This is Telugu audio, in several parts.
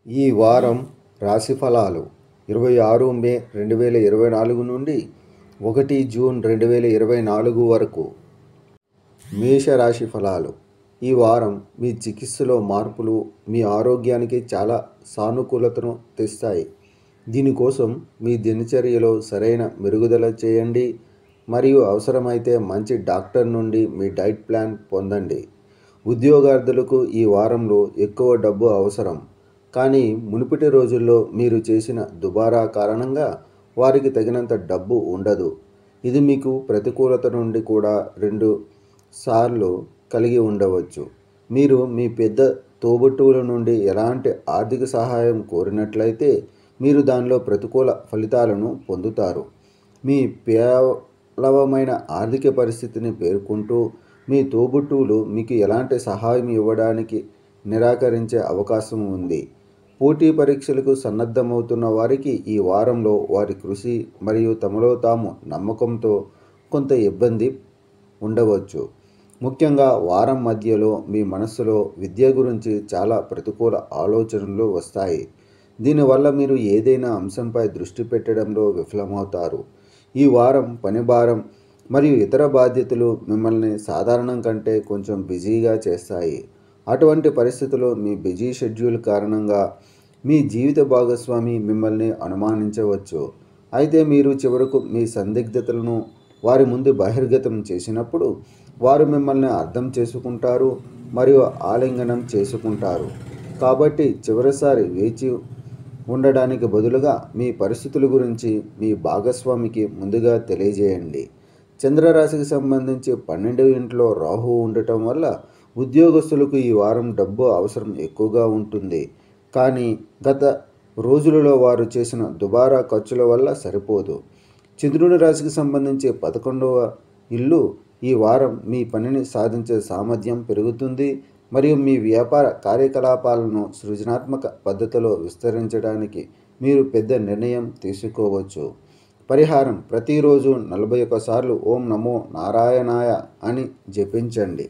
ఈ వారం రాశి ఫలాలు ఇరవై ఆరు మే రెండు వేల ఇరవై నాలుగు నుండి ఒకటి జూన్ రెండు వేల ఇరవై నాలుగు వరకు మేషరాశి ఫలాలు ఈ వారం మీ చికిత్సలో మార్పులు మీ ఆరోగ్యానికి చాలా సానుకూలతను తెస్తాయి దీనికోసం మీ దినచర్యలో సరైన మెరుగుదల చేయండి మరియు అవసరమైతే మంచి డాక్టర్ నుండి మీ డైట్ ప్లాన్ పొందండి ఉద్యోగార్థులకు ఈ వారంలో ఎక్కువ డబ్బు అవసరం కానీ మునుపటి రోజుల్లో మీరు చేసిన దుబారా కారణంగా వారికి తగినంత డబ్బు ఉండదు ఇది మీకు ప్రతికూలత నుండి కూడా రెండు సార్లు కలిగి ఉండవచ్చు మీరు మీ పెద్ద తోబుట్టువుల నుండి ఎలాంటి ఆర్థిక సహాయం కోరినట్లయితే మీరు దానిలో ప్రతికూల ఫలితాలను పొందుతారు మీ పేలవమైన ఆర్థిక పరిస్థితిని పేర్కొంటూ మీ తోబుట్టువులు మీకు ఎలాంటి సహాయం ఇవ్వడానికి నిరాకరించే అవకాశం ఉంది పోటీ పరీక్షలకు సన్నద్ధమవుతున్న వారికి ఈ వారంలో వారి కృషి మరియు తమలో తాము నమ్మకంతో కొంత ఇబ్బంది ఉండవచ్చు ముఖ్యంగా వారం మధ్యలో మీ మనస్సులో విద్య గురించి చాలా ప్రతికూల ఆలోచనలు వస్తాయి దీనివల్ల మీరు ఏదైనా అంశంపై దృష్టి పెట్టడంలో విఫలమవుతారు ఈ వారం పని భారం మరియు ఇతర బాధ్యతలు మిమ్మల్ని సాధారణం కంటే కొంచెం బిజీగా చేస్తాయి అటువంటి పరిస్థితుల్లో మీ బిజీ షెడ్యూల్ కారణంగా మీ జీవిత భాగస్వామి మిమ్మల్ని అనుమానించవచ్చు అయితే మీరు చివరకు మీ సందిగ్ధతలను వారి ముందు బహిర్గతం చేసినప్పుడు వారు మిమ్మల్ని అర్థం చేసుకుంటారు మరియు ఆలింగనం చేసుకుంటారు కాబట్టి చివరిసారి వేచి ఉండడానికి బదులుగా మీ పరిస్థితుల గురించి మీ భాగస్వామికి ముందుగా తెలియజేయండి చంద్రరాశికి సంబంధించి పన్నెండవ ఇంట్లో రాహు ఉండటం వల్ల ఉద్యోగస్తులకు ఈ వారం డబ్బు అవసరం ఎక్కువగా ఉంటుంది కానీ గత రోజులలో వారు చేసిన దుబారా ఖర్చుల వల్ల సరిపోదు చంద్రుని రాశికి సంబంధించి పదకొండవ ఇల్లు ఈ వారం మీ పనిని సాధించే సామర్థ్యం పెరుగుతుంది మరియు మీ వ్యాపార కార్యకలాపాలను సృజనాత్మక పద్ధతిలో విస్తరించడానికి మీరు పెద్ద నిర్ణయం తీసుకోవచ్చు పరిహారం ప్రతిరోజు నలభై సార్లు ఓం నమో నారాయణాయ అని జపించండి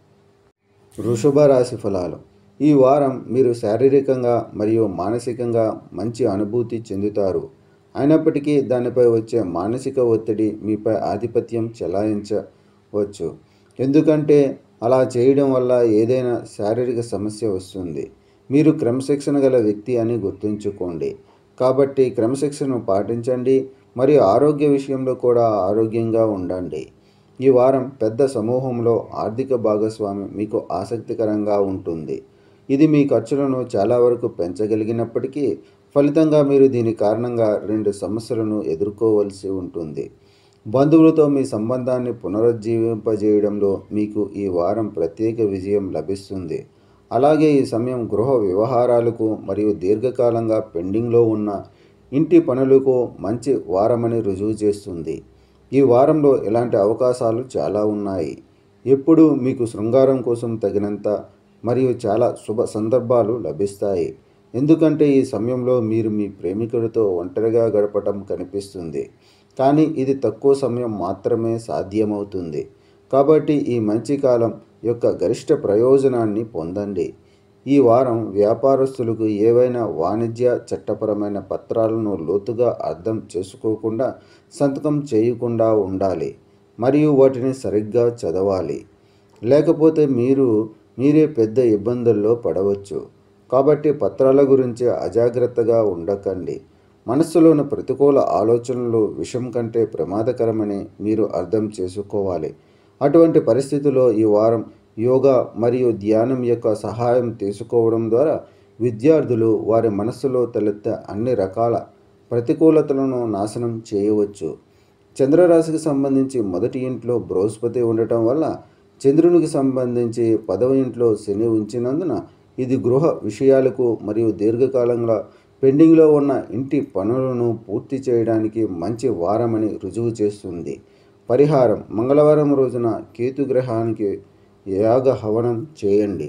వృషభ రాశి ఫలాలు ఈ వారం మీరు శారీరకంగా మరియు మానసికంగా మంచి అనుభూతి చెందుతారు అయినప్పటికీ దానిపై వచ్చే మానసిక ఒత్తిడి మీపై ఆధిపత్యం చెలాయించవచ్చు ఎందుకంటే అలా చేయడం వల్ల ఏదైనా శారీరక సమస్య వస్తుంది మీరు క్రమశిక్షణ గల వ్యక్తి అని గుర్తుంచుకోండి కాబట్టి క్రమశిక్షణను పాటించండి మరియు ఆరోగ్య విషయంలో కూడా ఆరోగ్యంగా ఉండండి ఈ వారం పెద్ద సమూహంలో ఆర్థిక భాగస్వామి మీకు ఆసక్తికరంగా ఉంటుంది ఇది మీ ఖర్చులను చాలా వరకు పెంచగలిగినప్పటికీ ఫలితంగా మీరు దీని కారణంగా రెండు సమస్యలను ఎదుర్కోవలసి ఉంటుంది బంధువులతో మీ సంబంధాన్ని పునరుజ్జీవింపజేయడంలో మీకు ఈ వారం ప్రత్యేక విజయం లభిస్తుంది అలాగే ఈ సమయం గృహ వ్యవహారాలకు మరియు దీర్ఘకాలంగా పెండింగ్లో ఉన్న ఇంటి పనులకు మంచి వారమని రుజువు చేస్తుంది ఈ వారంలో ఇలాంటి అవకాశాలు చాలా ఉన్నాయి ఎప్పుడు మీకు శృంగారం కోసం తగినంత మరియు చాలా శుభ సందర్భాలు లభిస్తాయి ఎందుకంటే ఈ సమయంలో మీరు మీ ప్రేమికుడితో ఒంటరిగా గడపటం కనిపిస్తుంది కానీ ఇది తక్కువ సమయం మాత్రమే సాధ్యమవుతుంది కాబట్టి ఈ మంచి కాలం యొక్క గరిష్ట ప్రయోజనాన్ని పొందండి ఈ వారం వ్యాపారస్తులకు ఏవైనా వాణిజ్య చట్టపరమైన పత్రాలను లోతుగా అర్థం చేసుకోకుండా సంతకం చేయకుండా ఉండాలి మరియు వాటిని సరిగ్గా చదవాలి లేకపోతే మీరు మీరే పెద్ద ఇబ్బందుల్లో పడవచ్చు కాబట్టి పత్రాల గురించి అజాగ్రత్తగా ఉండకండి మనస్సులోని ప్రతికూల ఆలోచనలు విషం కంటే ప్రమాదకరమని మీరు అర్థం చేసుకోవాలి అటువంటి పరిస్థితుల్లో ఈ వారం యోగా మరియు ధ్యానం యొక్క సహాయం తీసుకోవడం ద్వారా విద్యార్థులు వారి మనస్సులో తలెత్తే అన్ని రకాల ప్రతికూలతలను నాశనం చేయవచ్చు చంద్రరాశికి సంబంధించి మొదటి ఇంట్లో బృహస్పతి ఉండటం వల్ల చంద్రునికి సంబంధించి పదవ ఇంట్లో శని ఉంచినందున ఇది గృహ విషయాలకు మరియు దీర్ఘకాలంగా పెండింగ్లో ఉన్న ఇంటి పనులను పూర్తి చేయడానికి మంచి వారమని రుజువు చేస్తుంది పరిహారం మంగళవారం రోజున కేతుగ్రహానికి యాగ హవనం చేయండి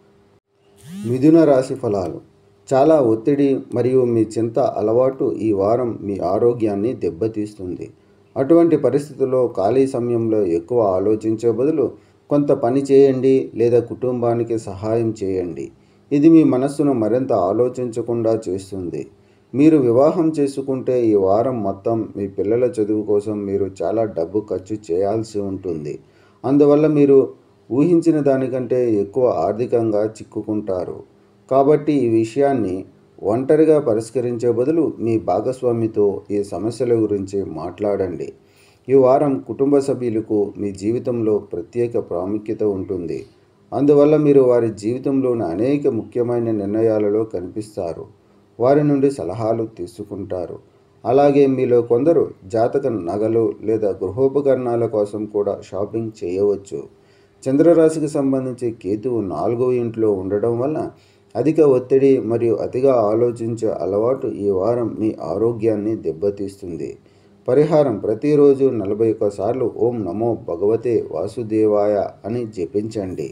మిథున రాశి ఫలాలు చాలా ఒత్తిడి మరియు మీ చింత అలవాటు ఈ వారం మీ ఆరోగ్యాన్ని దెబ్బతీస్తుంది అటువంటి పరిస్థితుల్లో ఖాళీ సమయంలో ఎక్కువ ఆలోచించే బదులు కొంత పని చేయండి లేదా కుటుంబానికి సహాయం చేయండి ఇది మీ మనస్సును మరింత ఆలోచించకుండా చేస్తుంది మీరు వివాహం చేసుకుంటే ఈ వారం మొత్తం మీ పిల్లల చదువు కోసం మీరు చాలా డబ్బు ఖర్చు చేయాల్సి ఉంటుంది అందువల్ల మీరు ఊహించిన దానికంటే ఎక్కువ ఆర్థికంగా చిక్కుకుంటారు కాబట్టి ఈ విషయాన్ని ఒంటరిగా పరిష్కరించే బదులు మీ భాగస్వామితో ఈ సమస్యల గురించి మాట్లాడండి ఈ వారం కుటుంబ సభ్యులకు మీ జీవితంలో ప్రత్యేక ప్రాముఖ్యత ఉంటుంది అందువల్ల మీరు వారి జీవితంలోని అనేక ముఖ్యమైన నిర్ణయాలలో కనిపిస్తారు వారి నుండి సలహాలు తీసుకుంటారు అలాగే మీలో కొందరు జాతక నగలు లేదా గృహోపకరణాల కోసం కూడా షాపింగ్ చేయవచ్చు చంద్రరాశికి సంబంధించి కేతువు నాలుగవ ఇంట్లో ఉండడం వల్ల అధిక ఒత్తిడి మరియు అతిగా ఆలోచించే అలవాటు ఈ వారం మీ ఆరోగ్యాన్ని దెబ్బతీస్తుంది పరిహారం ప్రతిరోజు నలభై సార్లు ఓం నమో భగవతే వాసుదేవాయ అని జపించండి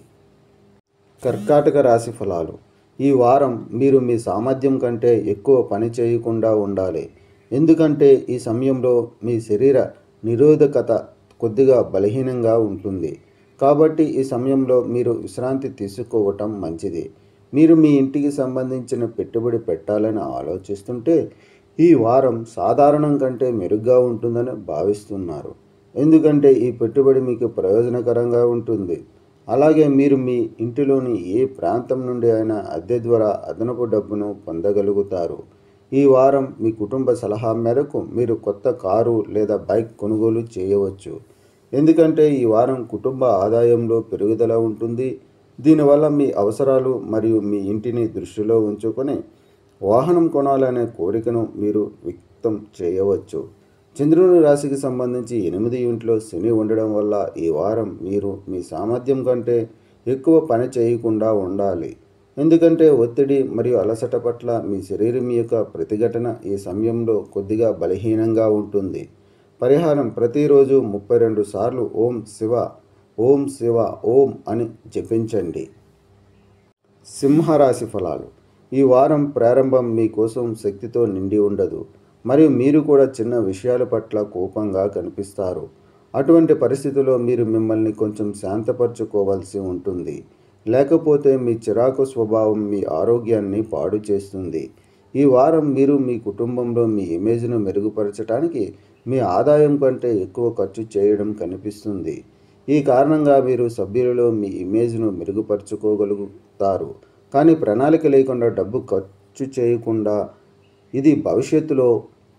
కర్కాటక రాశి ఫలాలు ఈ వారం మీరు మీ సామర్థ్యం కంటే ఎక్కువ పని చేయకుండా ఉండాలి ఎందుకంటే ఈ సమయంలో మీ శరీర నిరోధకత కొద్దిగా బలహీనంగా ఉంటుంది కాబట్టి ఈ సమయంలో మీరు విశ్రాంతి తీసుకోవటం మంచిది మీరు మీ ఇంటికి సంబంధించిన పెట్టుబడి పెట్టాలని ఆలోచిస్తుంటే ఈ వారం సాధారణం కంటే మెరుగ్గా ఉంటుందని భావిస్తున్నారు ఎందుకంటే ఈ పెట్టుబడి మీకు ప్రయోజనకరంగా ఉంటుంది అలాగే మీరు మీ ఇంటిలోని ఏ ప్రాంతం నుండి అయినా అద్దె ద్వారా అదనపు డబ్బును పొందగలుగుతారు ఈ వారం మీ కుటుంబ సలహా మేరకు మీరు కొత్త కారు లేదా బైక్ కొనుగోలు చేయవచ్చు ఎందుకంటే ఈ వారం కుటుంబ ఆదాయంలో పెరుగుదల ఉంటుంది దీనివల్ల మీ అవసరాలు మరియు మీ ఇంటిని దృష్టిలో ఉంచుకొని వాహనం కొనాలనే కోరికను మీరు వ్యక్తం చేయవచ్చు చంద్రుని రాశికి సంబంధించి ఎనిమిది ఇంట్లో శని ఉండడం వల్ల ఈ వారం మీరు మీ సామర్థ్యం కంటే ఎక్కువ పని చేయకుండా ఉండాలి ఎందుకంటే ఒత్తిడి మరియు అలసట పట్ల మీ శరీరం యొక్క ప్రతిఘటన ఈ సమయంలో కొద్దిగా బలహీనంగా ఉంటుంది పరిహారం ప్రతిరోజు ముప్పై రెండు సార్లు ఓం శివ ఓం శివ ఓం అని జపించండి సింహరాశి ఫలాలు ఈ వారం ప్రారంభం మీకోసం శక్తితో నిండి ఉండదు మరియు మీరు కూడా చిన్న విషయాల పట్ల కోపంగా కనిపిస్తారు అటువంటి పరిస్థితిలో మీరు మిమ్మల్ని కొంచెం శాంతపరచుకోవాల్సి ఉంటుంది లేకపోతే మీ చిరాకు స్వభావం మీ ఆరోగ్యాన్ని పాడు చేస్తుంది ఈ వారం మీరు మీ కుటుంబంలో మీ ఇమేజ్ను మెరుగుపరచడానికి మీ ఆదాయం కంటే ఎక్కువ ఖర్చు చేయడం కనిపిస్తుంది ఈ కారణంగా మీరు సభ్యులలో మీ ఇమేజ్ను మెరుగుపరుచుకోగలుగుతారు కానీ ప్రణాళిక లేకుండా డబ్బు ఖర్చు చేయకుండా ఇది భవిష్యత్తులో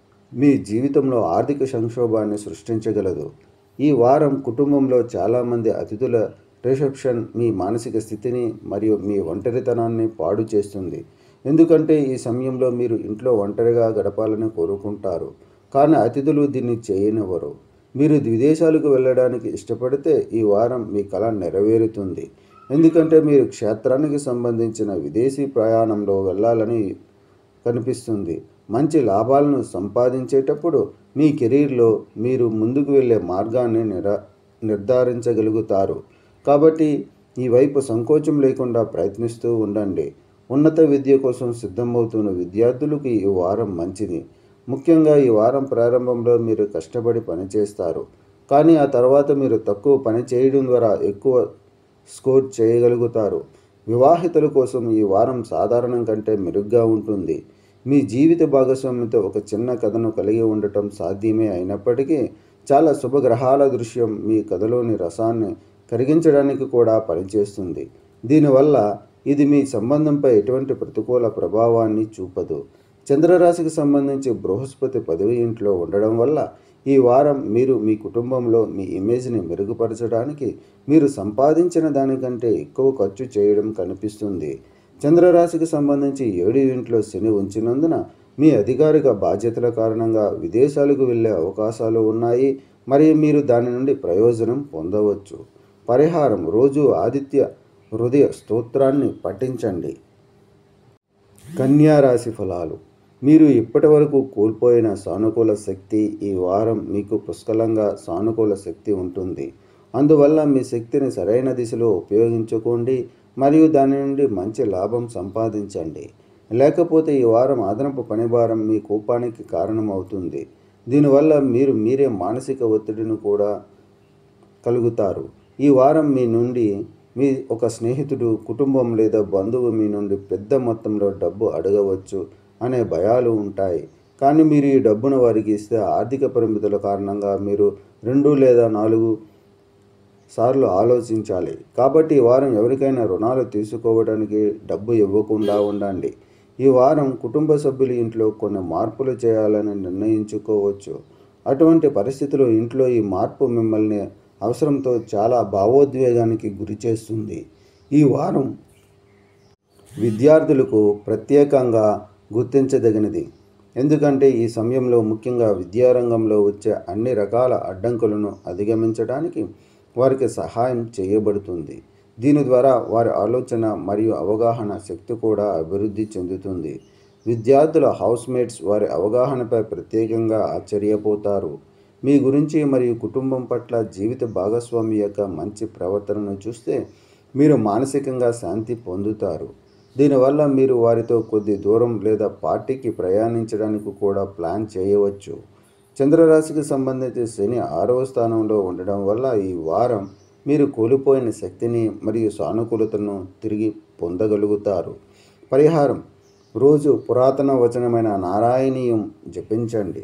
మీ జీవితంలో ఆర్థిక సంక్షోభాన్ని సృష్టించగలదు ఈ వారం కుటుంబంలో చాలామంది అతిథుల రిసెప్షన్ మీ మానసిక స్థితిని మరియు మీ ఒంటరితనాన్ని పాడు చేస్తుంది ఎందుకంటే ఈ సమయంలో మీరు ఇంట్లో ఒంటరిగా గడపాలని కోరుకుంటారు కానీ అతిథులు దీన్ని చేయనివ్వరు మీరు విదేశాలకు వెళ్ళడానికి ఇష్టపడితే ఈ వారం మీ కళ నెరవేరుతుంది ఎందుకంటే మీరు క్షేత్రానికి సంబంధించిన విదేశీ ప్రయాణంలో వెళ్ళాలని కనిపిస్తుంది మంచి లాభాలను సంపాదించేటప్పుడు మీ కెరీర్లో మీరు ముందుకు వెళ్ళే మార్గాన్ని నిర నిర్ధారించగలుగుతారు కాబట్టి ఈ వైపు సంకోచం లేకుండా ప్రయత్నిస్తూ ఉండండి ఉన్నత విద్య కోసం సిద్ధమవుతున్న విద్యార్థులకు ఈ వారం మంచిది ముఖ్యంగా ఈ వారం ప్రారంభంలో మీరు కష్టపడి పనిచేస్తారు కానీ ఆ తర్వాత మీరు తక్కువ పని చేయడం ద్వారా ఎక్కువ స్కోర్ చేయగలుగుతారు వివాహితుల కోసం ఈ వారం సాధారణం కంటే మెరుగ్గా ఉంటుంది మీ జీవిత భాగస్వామితో ఒక చిన్న కథను కలిగి ఉండటం సాధ్యమే అయినప్పటికీ చాలా శుభగ్రహాల దృశ్యం మీ కథలోని రసాన్ని కరిగించడానికి కూడా పనిచేస్తుంది దీనివల్ల ఇది మీ సంబంధంపై ఎటువంటి ప్రతికూల ప్రభావాన్ని చూపదు చంద్రరాశికి సంబంధించి బృహస్పతి పదవి ఇంట్లో ఉండడం వల్ల ఈ వారం మీరు మీ కుటుంబంలో మీ ఇమేజ్ని మెరుగుపరచడానికి మీరు సంపాదించిన దానికంటే ఎక్కువ ఖర్చు చేయడం కనిపిస్తుంది చంద్రరాశికి సంబంధించి ఏడు ఇంట్లో శని ఉంచినందున మీ అధికారిక బాధ్యతల కారణంగా విదేశాలకు వెళ్ళే అవకాశాలు ఉన్నాయి మరియు మీరు దాని నుండి ప్రయోజనం పొందవచ్చు పరిహారం రోజు ఆదిత్య హృదయ స్తోత్రాన్ని పఠించండి కన్యా రాశి ఫలాలు మీరు ఇప్పటి వరకు కోల్పోయిన సానుకూల శక్తి ఈ వారం మీకు పుష్కలంగా సానుకూల శక్తి ఉంటుంది అందువల్ల మీ శక్తిని సరైన దిశలో ఉపయోగించుకోండి మరియు దాని నుండి మంచి లాభం సంపాదించండి లేకపోతే ఈ వారం అదనపు పనిభారం మీ కోపానికి కారణమవుతుంది దీనివల్ల మీరు మీరే మానసిక ఒత్తిడిని కూడా కలుగుతారు ఈ వారం మీ నుండి మీ ఒక స్నేహితుడు కుటుంబం లేదా బంధువు మీ నుండి పెద్ద మొత్తంలో డబ్బు అడగవచ్చు అనే భయాలు ఉంటాయి కానీ మీరు ఈ డబ్బును వారికి ఇస్తే ఆర్థిక పరిమితుల కారణంగా మీరు రెండు లేదా నాలుగు సార్లు ఆలోచించాలి కాబట్టి ఈ వారం ఎవరికైనా రుణాలు తీసుకోవడానికి డబ్బు ఇవ్వకుండా ఉండండి ఈ వారం కుటుంబ సభ్యుల ఇంట్లో కొన్ని మార్పులు చేయాలని నిర్ణయించుకోవచ్చు అటువంటి పరిస్థితుల్లో ఇంట్లో ఈ మార్పు మిమ్మల్ని అవసరంతో చాలా భావోద్వేగానికి గురి చేస్తుంది ఈ వారం విద్యార్థులకు ప్రత్యేకంగా గుర్తించదగినది ఎందుకంటే ఈ సమయంలో ముఖ్యంగా విద్యారంగంలో వచ్చే అన్ని రకాల అడ్డంకులను అధిగమించడానికి వారికి సహాయం చేయబడుతుంది దీని ద్వారా వారి ఆలోచన మరియు అవగాహన శక్తి కూడా అభివృద్ధి చెందుతుంది విద్యార్థుల హౌస్మేట్స్ వారి అవగాహనపై ప్రత్యేకంగా ఆశ్చర్యపోతారు మీ గురించి మరియు కుటుంబం పట్ల జీవిత భాగస్వామి యొక్క మంచి ప్రవర్తనను చూస్తే మీరు మానసికంగా శాంతి పొందుతారు దీనివల్ల మీరు వారితో కొద్ది దూరం లేదా పార్టీకి ప్రయాణించడానికి కూడా ప్లాన్ చేయవచ్చు చంద్రరాశికి సంబంధించి శని ఆరవ స్థానంలో ఉండడం వల్ల ఈ వారం మీరు కోల్పోయిన శక్తిని మరియు సానుకూలతను తిరిగి పొందగలుగుతారు పరిహారం రోజు పురాతన వచనమైన నారాయణీయం జపించండి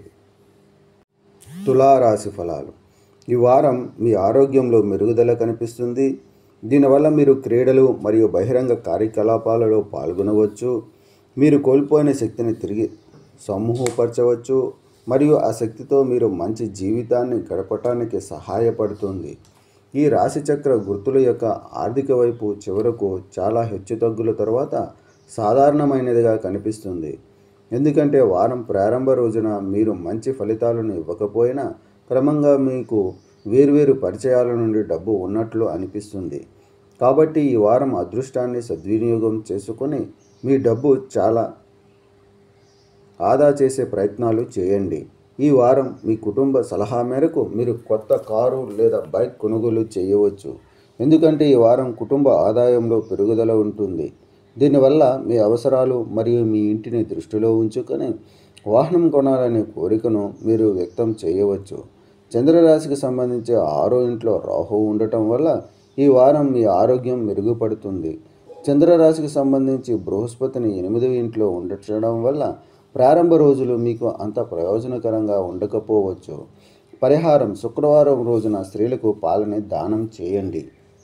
తులారాశి ఫలాలు ఈ వారం మీ ఆరోగ్యంలో మెరుగుదల కనిపిస్తుంది దీనివల్ల మీరు క్రీడలు మరియు బహిరంగ కార్యకలాపాలలో పాల్గొనవచ్చు మీరు కోల్పోయిన శక్తిని తిరిగి సమూహపరచవచ్చు మరియు ఆ శక్తితో మీరు మంచి జీవితాన్ని గడపటానికి సహాయపడుతుంది ఈ రాశిచక్ర గుర్తుల యొక్క ఆర్థిక వైపు చివరకు చాలా హెచ్చుతగ్గుల తర్వాత సాధారణమైనదిగా కనిపిస్తుంది ఎందుకంటే వారం ప్రారంభ రోజున మీరు మంచి ఫలితాలను ఇవ్వకపోయినా క్రమంగా మీకు వేర్వేరు పరిచయాల నుండి డబ్బు ఉన్నట్లు అనిపిస్తుంది కాబట్టి ఈ వారం అదృష్టాన్ని సద్వినియోగం చేసుకొని మీ డబ్బు చాలా ఆదా చేసే ప్రయత్నాలు చేయండి ఈ వారం మీ కుటుంబ సలహా మేరకు మీరు కొత్త కారు లేదా బైక్ కొనుగోలు చేయవచ్చు ఎందుకంటే ఈ వారం కుటుంబ ఆదాయంలో పెరుగుదల ఉంటుంది దీనివల్ల మీ అవసరాలు మరియు మీ ఇంటిని దృష్టిలో ఉంచుకొని వాహనం కొనాలనే కోరికను మీరు వ్యక్తం చేయవచ్చు చంద్రరాశికి సంబంధించి ఆరో ఇంట్లో రాహు ఉండటం వల్ల ఈ వారం మీ ఆరోగ్యం మెరుగుపడుతుంది చంద్రరాశికి సంబంధించి బృహస్పతిని ఎనిమిదవ ఇంట్లో ఉండటం వల్ల ప్రారంభ రోజులు మీకు అంత ప్రయోజనకరంగా ఉండకపోవచ్చు పరిహారం శుక్రవారం రోజున స్త్రీలకు పాలని దానం చేయండి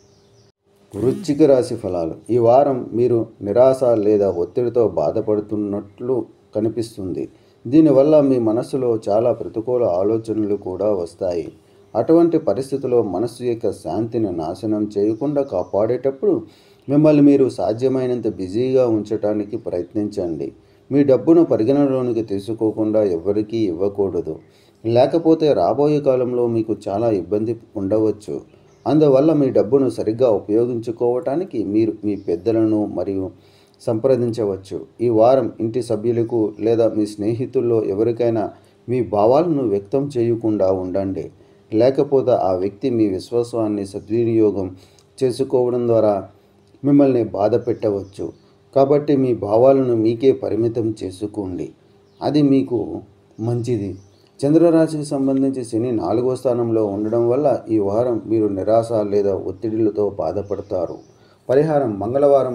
వృశ్చిక రాశి ఫలాలు ఈ వారం మీరు నిరాశ లేదా ఒత్తిడితో బాధపడుతున్నట్లు కనిపిస్తుంది దీనివల్ల మీ మనస్సులో చాలా ప్రతికూల ఆలోచనలు కూడా వస్తాయి అటువంటి పరిస్థితిలో మనస్సు యొక్క శాంతిని నాశనం చేయకుండా కాపాడేటప్పుడు మిమ్మల్ని మీరు సాధ్యమైనంత బిజీగా ఉంచడానికి ప్రయత్నించండి మీ డబ్బును పరిగణలోనికి తీసుకోకుండా ఎవరికీ ఇవ్వకూడదు లేకపోతే రాబోయే కాలంలో మీకు చాలా ఇబ్బంది ఉండవచ్చు అందువల్ల మీ డబ్బును సరిగ్గా ఉపయోగించుకోవటానికి మీరు మీ పెద్దలను మరియు సంప్రదించవచ్చు ఈ వారం ఇంటి సభ్యులకు లేదా మీ స్నేహితుల్లో ఎవరికైనా మీ భావాలను వ్యక్తం చేయకుండా ఉండండి లేకపోతే ఆ వ్యక్తి మీ విశ్వాసాన్ని సద్వినియోగం చేసుకోవడం ద్వారా మిమ్మల్ని బాధ పెట్టవచ్చు కాబట్టి మీ భావాలను మీకే పరిమితం చేసుకోండి అది మీకు మంచిది చంద్రరాశికి సంబంధించి శని నాలుగో స్థానంలో ఉండడం వల్ల ఈ వారం మీరు నిరాశ లేదా ఒత్తిడిలతో బాధపడతారు పరిహారం మంగళవారం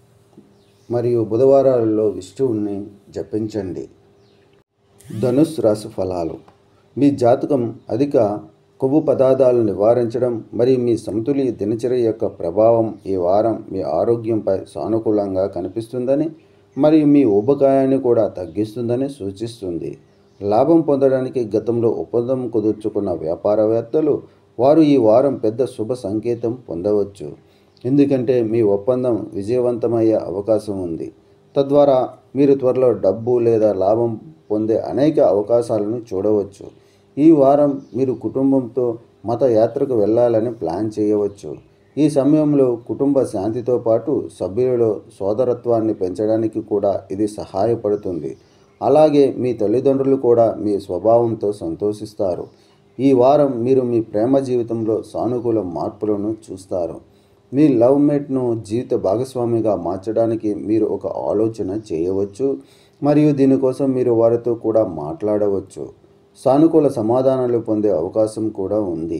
మరియు బుధవారాలలో విష్ణువుని జపించండి ధనుస్ రాశి ఫలాలు మీ జాతకం అధిక కొవ్వు పదార్థాలను నివారించడం మరియు మీ సమతుల్య దినచర్య యొక్క ప్రభావం ఈ వారం మీ ఆరోగ్యంపై సానుకూలంగా కనిపిస్తుందని మరియు మీ ఊబకాయాన్ని కూడా తగ్గిస్తుందని సూచిస్తుంది లాభం పొందడానికి గతంలో ఒప్పందం కుదుర్చుకున్న వ్యాపారవేత్తలు వారు ఈ వారం పెద్ద శుభ సంకేతం పొందవచ్చు ఎందుకంటే మీ ఒప్పందం విజయవంతమయ్యే అవకాశం ఉంది తద్వారా మీరు త్వరలో డబ్బు లేదా లాభం పొందే అనేక అవకాశాలను చూడవచ్చు ఈ వారం మీరు కుటుంబంతో మత యాత్రకు వెళ్ళాలని ప్లాన్ చేయవచ్చు ఈ సమయంలో కుటుంబ శాంతితో పాటు సభ్యులలో సోదరత్వాన్ని పెంచడానికి కూడా ఇది సహాయపడుతుంది అలాగే మీ తల్లిదండ్రులు కూడా మీ స్వభావంతో సంతోషిస్తారు ఈ వారం మీరు మీ ప్రేమ జీవితంలో సానుకూల మార్పులను చూస్తారు మీ లవ్ మేట్ను జీవిత భాగస్వామిగా మార్చడానికి మీరు ఒక ఆలోచన చేయవచ్చు మరియు దీనికోసం మీరు వారితో కూడా మాట్లాడవచ్చు సానుకూల సమాధానాలు పొందే అవకాశం కూడా ఉంది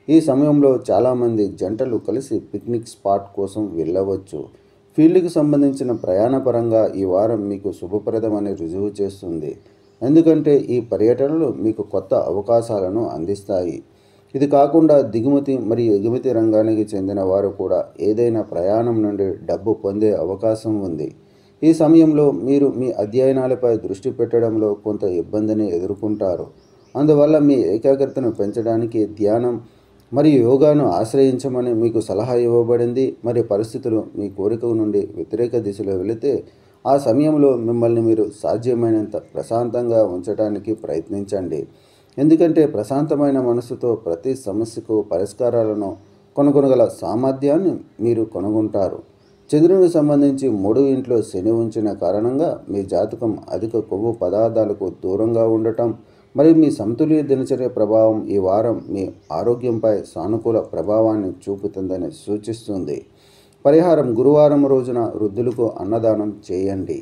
ఈ సమయంలో చాలామంది జంటలు కలిసి పిక్నిక్ స్పాట్ కోసం వెళ్ళవచ్చు ఫీల్డ్కి సంబంధించిన ప్రయాణపరంగా ఈ వారం మీకు శుభప్రదమని రుజువు చేస్తుంది ఎందుకంటే ఈ పర్యటనలు మీకు కొత్త అవకాశాలను అందిస్తాయి ఇది కాకుండా దిగుమతి మరియు ఎగుమతి రంగానికి చెందిన వారు కూడా ఏదైనా ప్రయాణం నుండి డబ్బు పొందే అవకాశం ఉంది ఈ సమయంలో మీరు మీ అధ్యయనాలపై దృష్టి పెట్టడంలో కొంత ఇబ్బందిని ఎదుర్కొంటారు అందువల్ల మీ ఏకాగ్రతను పెంచడానికి ధ్యానం మరియు యోగాను ఆశ్రయించమని మీకు సలహా ఇవ్వబడింది మరి పరిస్థితులు మీ కోరిక నుండి వ్యతిరేక దిశలో వెళితే ఆ సమయంలో మిమ్మల్ని మీరు సాధ్యమైనంత ప్రశాంతంగా ఉంచడానికి ప్రయత్నించండి ఎందుకంటే ప్రశాంతమైన మనసుతో ప్రతి సమస్యకు పరిష్కారాలను కనుగొనగల సామర్థ్యాన్ని మీరు కనుగొంటారు చంద్రునికి సంబంధించి మూడు ఇంట్లో శని ఉంచిన కారణంగా మీ జాతకం అధిక కొవ్వు పదార్థాలకు దూరంగా ఉండటం మరియు మీ సమతుల్య దినచర్య ప్రభావం ఈ వారం మీ ఆరోగ్యంపై సానుకూల ప్రభావాన్ని చూపుతుందని సూచిస్తుంది పరిహారం గురువారం రోజున వృద్ధులకు అన్నదానం చేయండి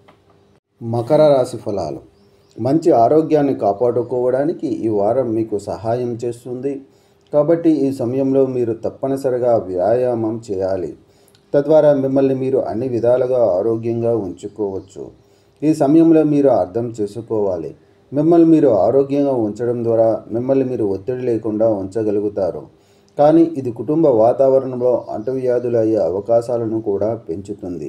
మకర రాశి ఫలాలు మంచి ఆరోగ్యాన్ని కాపాడుకోవడానికి ఈ వారం మీకు సహాయం చేస్తుంది కాబట్టి ఈ సమయంలో మీరు తప్పనిసరిగా వ్యాయామం చేయాలి తద్వారా మిమ్మల్ని మీరు అన్ని విధాలుగా ఆరోగ్యంగా ఉంచుకోవచ్చు ఈ సమయంలో మీరు అర్థం చేసుకోవాలి మిమ్మల్ని మీరు ఆరోగ్యంగా ఉంచడం ద్వారా మిమ్మల్ని మీరు ఒత్తిడి లేకుండా ఉంచగలుగుతారు కానీ ఇది కుటుంబ వాతావరణంలో అంటువ్యాధులు అయ్యే అవకాశాలను కూడా పెంచుతుంది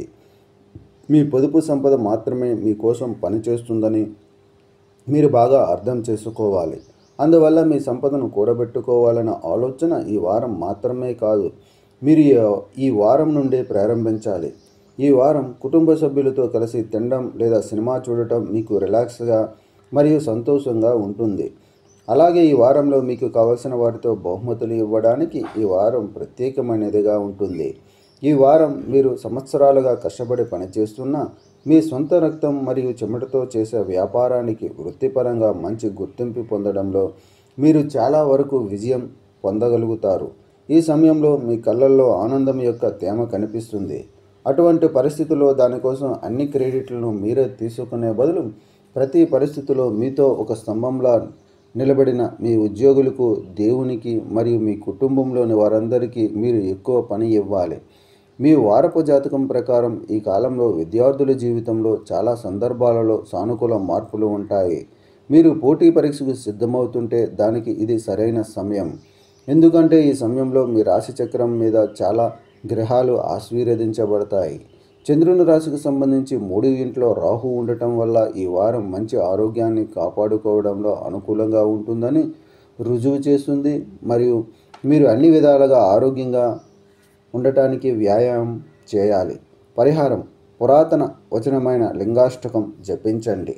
మీ పొదుపు సంపద మాత్రమే మీకోసం పనిచేస్తుందని మీరు బాగా అర్థం చేసుకోవాలి అందువల్ల మీ సంపదను కూడబెట్టుకోవాలన్న ఆలోచన ఈ వారం మాత్రమే కాదు మీరు ఈ- ఈ వారం నుండే ప్రారంభించాలి ఈ వారం కుటుంబ సభ్యులతో కలిసి తినడం లేదా సినిమా చూడటం మీకు రిలాక్స్గా మరియు సంతోషంగా ఉంటుంది అలాగే ఈ వారంలో మీకు కావలసిన వారితో బహుమతులు ఇవ్వడానికి ఈ వారం ప్రత్యేకమైనదిగా ఉంటుంది ఈ వారం మీరు సంవత్సరాలుగా కష్టపడి పనిచేస్తున్న మీ సొంత రక్తం మరియు చెమటతో చేసే వ్యాపారానికి వృత్తిపరంగా మంచి గుర్తింపు పొందడంలో మీరు చాలా వరకు విజయం పొందగలుగుతారు ఈ సమయంలో మీ కళ్ళల్లో ఆనందం యొక్క తేమ కనిపిస్తుంది అటువంటి పరిస్థితుల్లో దానికోసం అన్ని క్రెడిట్లను మీరే తీసుకునే బదులు ప్రతి పరిస్థితిలో మీతో ఒక స్తంభంలా నిలబడిన మీ ఉద్యోగులకు దేవునికి మరియు మీ కుటుంబంలోని వారందరికీ మీరు ఎక్కువ పని ఇవ్వాలి మీ వారపు జాతకం ప్రకారం ఈ కాలంలో విద్యార్థుల జీవితంలో చాలా సందర్భాలలో సానుకూల మార్పులు ఉంటాయి మీరు పోటీ పరీక్షకు సిద్ధమవుతుంటే దానికి ఇది సరైన సమయం ఎందుకంటే ఈ సమయంలో మీ రాశి చక్రం మీద చాలా గ్రహాలు ఆశీర్వదించబడతాయి చంద్రుని రాశికి సంబంధించి మూడు ఇంట్లో రాహు ఉండటం వల్ల ఈ వారం మంచి ఆరోగ్యాన్ని కాపాడుకోవడంలో అనుకూలంగా ఉంటుందని రుజువు చేస్తుంది మరియు మీరు అన్ని విధాలుగా ఆరోగ్యంగా ఉండటానికి వ్యాయామం చేయాలి పరిహారం పురాతన వచనమైన లింగాష్టకం జపించండి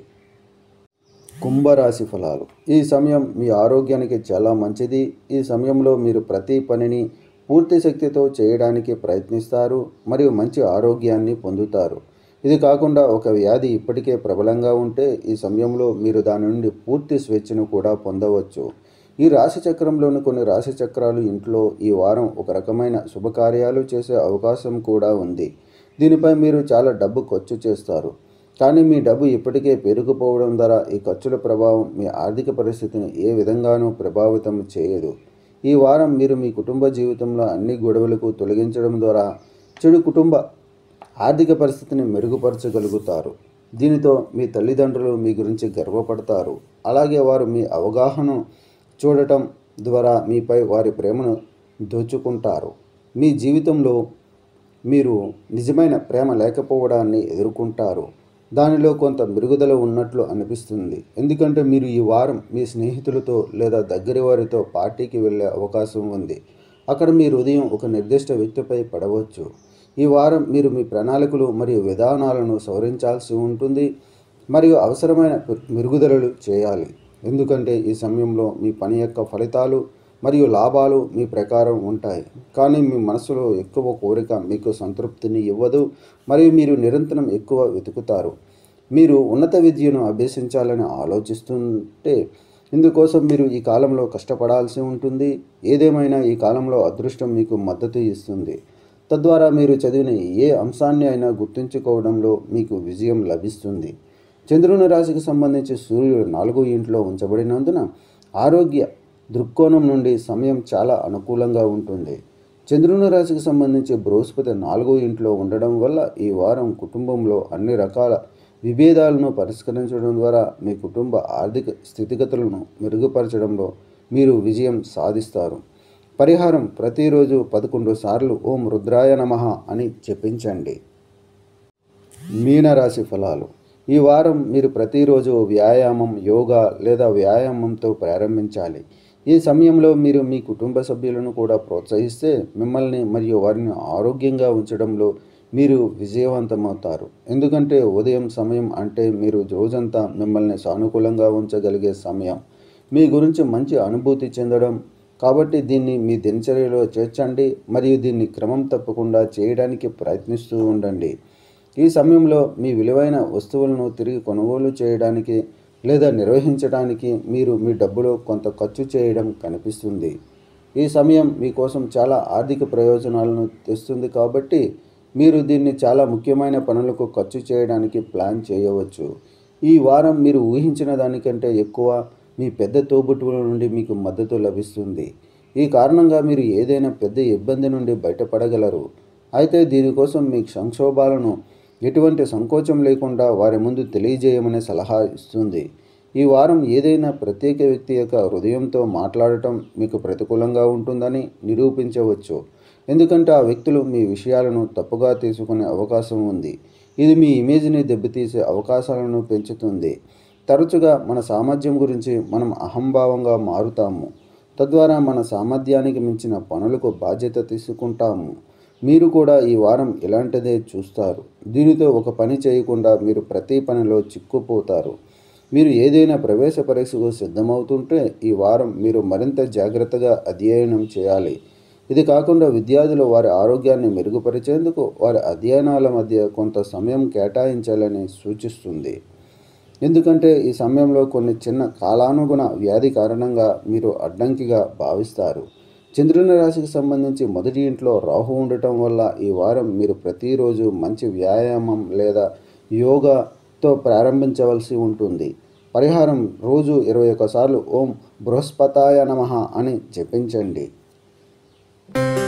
కుంభరాశి ఫలాలు ఈ సమయం మీ ఆరోగ్యానికి చాలా మంచిది ఈ సమయంలో మీరు ప్రతి పనిని పూర్తి శక్తితో చేయడానికి ప్రయత్నిస్తారు మరియు మంచి ఆరోగ్యాన్ని పొందుతారు ఇది కాకుండా ఒక వ్యాధి ఇప్పటికే ప్రబలంగా ఉంటే ఈ సమయంలో మీరు దాని నుండి పూర్తి స్వేచ్ఛను కూడా పొందవచ్చు ఈ రాశి చక్రంలోని కొన్ని రాశి చక్రాలు ఇంట్లో ఈ వారం ఒక రకమైన శుభకార్యాలు చేసే అవకాశం కూడా ఉంది దీనిపై మీరు చాలా డబ్బు ఖర్చు చేస్తారు కానీ మీ డబ్బు ఇప్పటికే పెరిగిపోవడం ద్వారా ఈ ఖర్చుల ప్రభావం మీ ఆర్థిక పరిస్థితిని ఏ విధంగానూ ప్రభావితం చేయదు ఈ వారం మీరు మీ కుటుంబ జీవితంలో అన్ని గొడవలకు తొలగించడం ద్వారా చెడు కుటుంబ ఆర్థిక పరిస్థితిని మెరుగుపరచగలుగుతారు దీనితో మీ తల్లిదండ్రులు మీ గురించి గర్వపడతారు అలాగే వారు మీ అవగాహన చూడటం ద్వారా మీపై వారి ప్రేమను దోచుకుంటారు మీ జీవితంలో మీరు నిజమైన ప్రేమ లేకపోవడాన్ని ఎదుర్కొంటారు దానిలో కొంత మెరుగుదల ఉన్నట్లు అనిపిస్తుంది ఎందుకంటే మీరు ఈ వారం మీ స్నేహితులతో లేదా దగ్గరి వారితో పార్టీకి వెళ్ళే అవకాశం ఉంది అక్కడ మీ హృదయం ఒక నిర్దిష్ట వ్యక్తిపై పడవచ్చు ఈ వారం మీరు మీ ప్రణాళికలు మరియు విధానాలను సవరించాల్సి ఉంటుంది మరియు అవసరమైన మెరుగుదలలు చేయాలి ఎందుకంటే ఈ సమయంలో మీ పని యొక్క ఫలితాలు మరియు లాభాలు మీ ప్రకారం ఉంటాయి కానీ మీ మనసులో ఎక్కువ కోరిక మీకు సంతృప్తిని ఇవ్వదు మరియు మీరు నిరంతరం ఎక్కువ వెతుకుతారు మీరు ఉన్నత విద్యను అభ్యసించాలని ఆలోచిస్తుంటే ఇందుకోసం మీరు ఈ కాలంలో కష్టపడాల్సి ఉంటుంది ఏదేమైనా ఈ కాలంలో అదృష్టం మీకు మద్దతు ఇస్తుంది తద్వారా మీరు చదివిన ఏ అంశాన్ని అయినా గుర్తుంచుకోవడంలో మీకు విజయం లభిస్తుంది చంద్రుని రాశికి సంబంధించి సూర్యుడు నాలుగో ఇంట్లో ఉంచబడినందున ఆరోగ్య దృక్కోణం నుండి సమయం చాలా అనుకూలంగా ఉంటుంది చంద్రుని రాశికి సంబంధించి బృహస్పతి నాలుగో ఇంట్లో ఉండడం వల్ల ఈ వారం కుటుంబంలో అన్ని రకాల విభేదాలను పరిష్కరించడం ద్వారా మీ కుటుంబ ఆర్థిక స్థితిగతులను మెరుగుపరచడంలో మీరు విజయం సాధిస్తారు పరిహారం ప్రతిరోజు పదకొండు సార్లు ఓం రుద్రాయ నమః అని చెప్పించండి మీనరాశి ఫలాలు ఈ వారం మీరు ప్రతిరోజు వ్యాయామం యోగా లేదా వ్యాయామంతో ప్రారంభించాలి ఈ సమయంలో మీరు మీ కుటుంబ సభ్యులను కూడా ప్రోత్సహిస్తే మిమ్మల్ని మరియు వారిని ఆరోగ్యంగా ఉంచడంలో మీరు విజయవంతమవుతారు ఎందుకంటే ఉదయం సమయం అంటే మీరు రోజంతా మిమ్మల్ని సానుకూలంగా ఉంచగలిగే సమయం మీ గురించి మంచి అనుభూతి చెందడం కాబట్టి దీన్ని మీ దినచర్యలో చేర్చండి మరియు దీన్ని క్రమం తప్పకుండా చేయడానికి ప్రయత్నిస్తూ ఉండండి ఈ సమయంలో మీ విలువైన వస్తువులను తిరిగి కొనుగోలు చేయడానికి లేదా నిర్వహించడానికి మీరు మీ డబ్బులో కొంత ఖర్చు చేయడం కనిపిస్తుంది ఈ సమయం మీకోసం చాలా ఆర్థిక ప్రయోజనాలను తెస్తుంది కాబట్టి మీరు దీన్ని చాలా ముఖ్యమైన పనులకు ఖర్చు చేయడానికి ప్లాన్ చేయవచ్చు ఈ వారం మీరు ఊహించిన దానికంటే ఎక్కువ మీ పెద్ద తోబుట్టువుల నుండి మీకు మద్దతు లభిస్తుంది ఈ కారణంగా మీరు ఏదైనా పెద్ద ఇబ్బంది నుండి బయటపడగలరు అయితే దీనికోసం మీ సంక్షోభాలను ఎటువంటి సంకోచం లేకుండా వారి ముందు తెలియజేయమనే సలహా ఇస్తుంది ఈ వారం ఏదైనా ప్రత్యేక వ్యక్తి యొక్క హృదయంతో మాట్లాడటం మీకు ప్రతికూలంగా ఉంటుందని నిరూపించవచ్చు ఎందుకంటే ఆ వ్యక్తులు మీ విషయాలను తప్పుగా తీసుకునే అవకాశం ఉంది ఇది మీ ఇమేజ్ని దెబ్బతీసే అవకాశాలను పెంచుతుంది తరచుగా మన సామర్థ్యం గురించి మనం అహంభావంగా మారుతాము తద్వారా మన సామర్థ్యానికి మించిన పనులకు బాధ్యత తీసుకుంటాము మీరు కూడా ఈ వారం ఇలాంటిదే చూస్తారు దీనితో ఒక పని చేయకుండా మీరు ప్రతి పనిలో చిక్కుపోతారు మీరు ఏదైనా ప్రవేశ పరీక్షకు సిద్ధమవుతుంటే ఈ వారం మీరు మరింత జాగ్రత్తగా అధ్యయనం చేయాలి ఇది కాకుండా విద్యార్థులు వారి ఆరోగ్యాన్ని మెరుగుపరిచేందుకు వారి అధ్యయనాల మధ్య కొంత సమయం కేటాయించాలని సూచిస్తుంది ఎందుకంటే ఈ సమయంలో కొన్ని చిన్న కాలానుగుణ వ్యాధి కారణంగా మీరు అడ్డంకిగా భావిస్తారు చంద్రుని రాశికి సంబంధించి మొదటి ఇంట్లో రాహు ఉండటం వల్ల ఈ వారం మీరు ప్రతిరోజు మంచి వ్యాయామం లేదా యోగాతో ప్రారంభించవలసి ఉంటుంది పరిహారం రోజు ఇరవై ఒక్కసార్లు ఓం బృహస్పతాయ నమః అని జపించండి